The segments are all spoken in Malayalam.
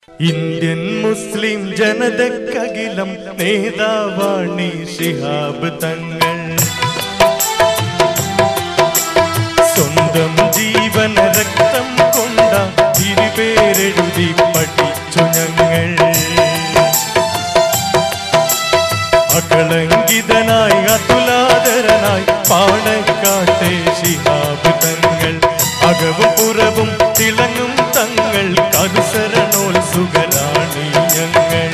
ഇന്ത്യൻ മുസ്ലിം ജനതക്കകിലം നേതാവാണി ശിഹാബ് തങ്ങൾ സ്വന്തം ജീവന രക്തം കൊണ്ട ഇരുപേരെഴുതി പഠിച്ചു ഞങ്ങൾ അകളങ്കിതനായി അതുലാതരനായി പാണക്കാട്ടെ ശിഹാബ് തങ്ങൾ അകവും പുറവും തിളങ്ങും തങ്ങൾ കരുസരണോത്സുകരാണി ഞങ്ങൾ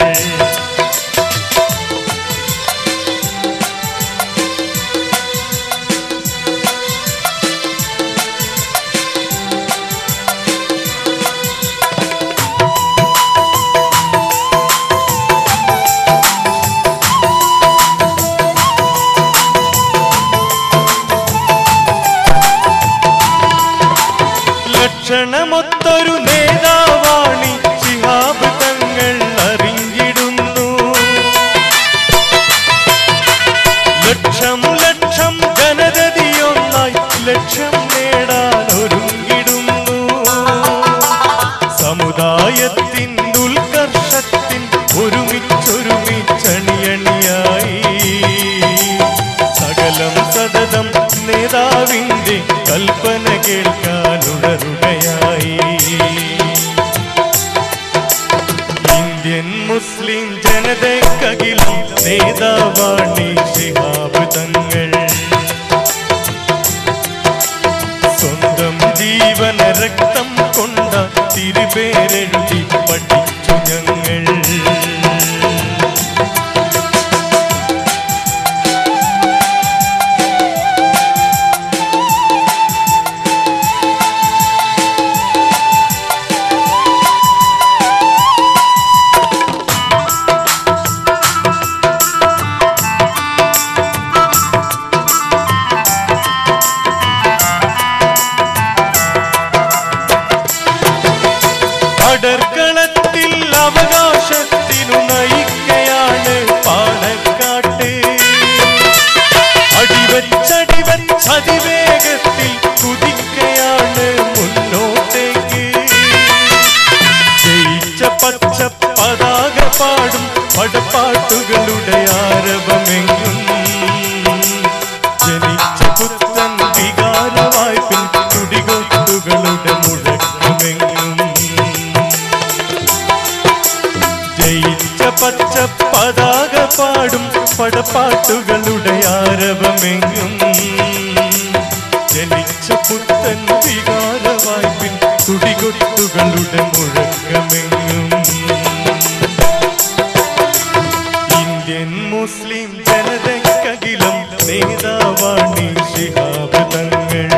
ലക്ഷണമൊത്തൊരു നേതാവാണി ശിഹാബ് തങ്ങൾ അറിഞ്ഞിടുന്നു ലക്ഷം ലക്ഷം ജനതതിയൊന്നായി ലക്ഷ്യം നേടാൻ ഒരുങ്ങിടുന്നു സമുദായത്തിൻ ഉത്കർഷത്തിൻ ഒരുമിച്ചൊരുമിച്ചണിയണിയായി സകലം സതതം നേതാവിന്റെ കൽപ്പന കേൾക്കാനുണരുകയായി ഇന്ത്യൻ മുസ്ലിം ജനതക്കകിലും നേതാവാണി ശിഹാബ് തങ്ങൾ സ്വന്തം ജീവന രക്തം കൊണ്ട തിരുപേരെഴുതി പഠിച്ചു ഞങ്ങൾ അടർക്കളത്തിൽ അവകാശത്തിനു നയിക്കയാണ് പാണക്കാട്ട് അടിവച്ചടിവച്ചതിവേഗത്തിൽ കുതിക്കയാണ് മുന്നോട്ടേക്ക് ജയിച്ച പച്ച പതാക പാടും പടപ്പാട്ടുകളുടെ ആരവമെങ്ങും ജനിച്ച പുത്തൻ വികാരവായ്പിൻ തുടികൊട്ടുകളുടെ മുഴക്കമെങ്ങും ജയിച്ച പച്ച പതാക പാടും പടപ്പാട്ടുകളുടെ ആരവമെങ്ങും ജനിച്ച പുത്തൻ വികാരവായ്പിൻ തുടികൊട്ടുകളുടെ മുഴക്കമെങ്ങും ഇന്ത്യൻ മുസ്ലിം ജനതക്കകിലം നേതാവാണി ശിഹാബ് തങ്ങൾ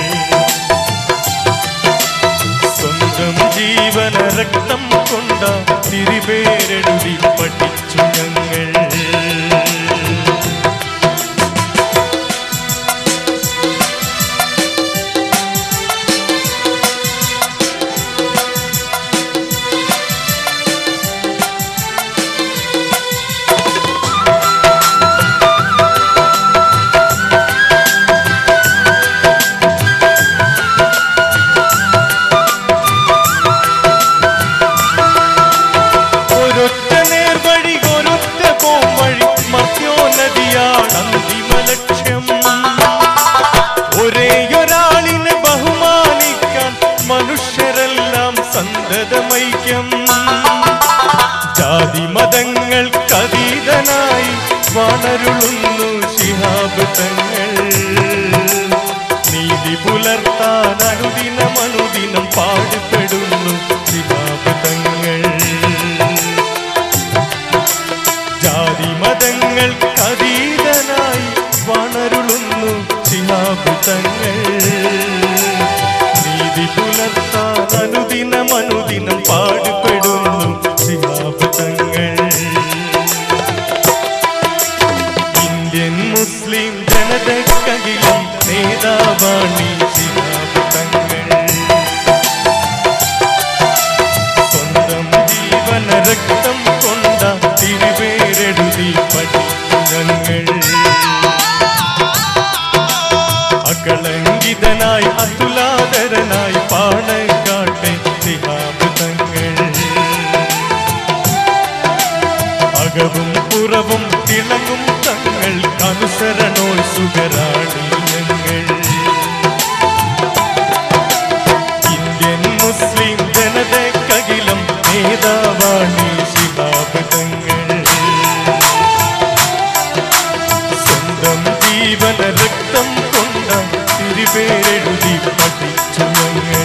സ്വന്തം ജീവന രക്തം കൊണ്ട തിരുപേരെഴുതി പഠിച്ചു ഞങ്ങൾ ഒരൊറ്റ നേർവഴി ഒരൊറ്റ പോംവഴി മത്യോന്നതിയാണ് അന്തിമ ലക്ഷ്യം ഒരേയൊരാളിനെ ബഹുമാനിക്കാൻ മനുഷ്യരെല്ലാം സന്തതമൈക്യം ജാതി മതങ്ങൾക്കതീതനായി വളരുളുന്നു ശിഹാബ് തങ്ങൾ നീതി പുലർത്താൻ അനുദിനം അനുദിനം പാടുപെടുന്നു ശിഹാബ് തങ്ങൾ ജാതി മതങ്ങൾക്കതീതനായി വളരുളുന്നു ശിഹാബ് തങ്ങൾ നീതി പുലർത്താൻ അനുദിനം അനുദിനം പാടുപെടുന്നു ശിഹാബ് തങ്ങൾ ഇന്ത്യൻ മുസ്ലിം ജനതക്കകിലും നേതാവാണി ശിഹാബ് തങ്ങൾ സ്വന്തം ജീവന രക്തം കൊണ്ട തിരുപേരെഴുതി പഠിച്ചു ഞങ്ങൾ അകളങ്ക അകവും പുറവും തിളങ്ങും തങ്ങൾ അനുസരണോത്സുകരാണി ഞങ്ങൾ ഇന്ത്യൻ മുസ്ലിം ജനതക്കകിലം നേതാവാണി ശിഹാബ് തങ്ങൾ സ്വന്തം ജീവന രക്തം കൊണ്ട തിരുപേരെഴുതി പഠിച്ചു ഞങ്ങൾ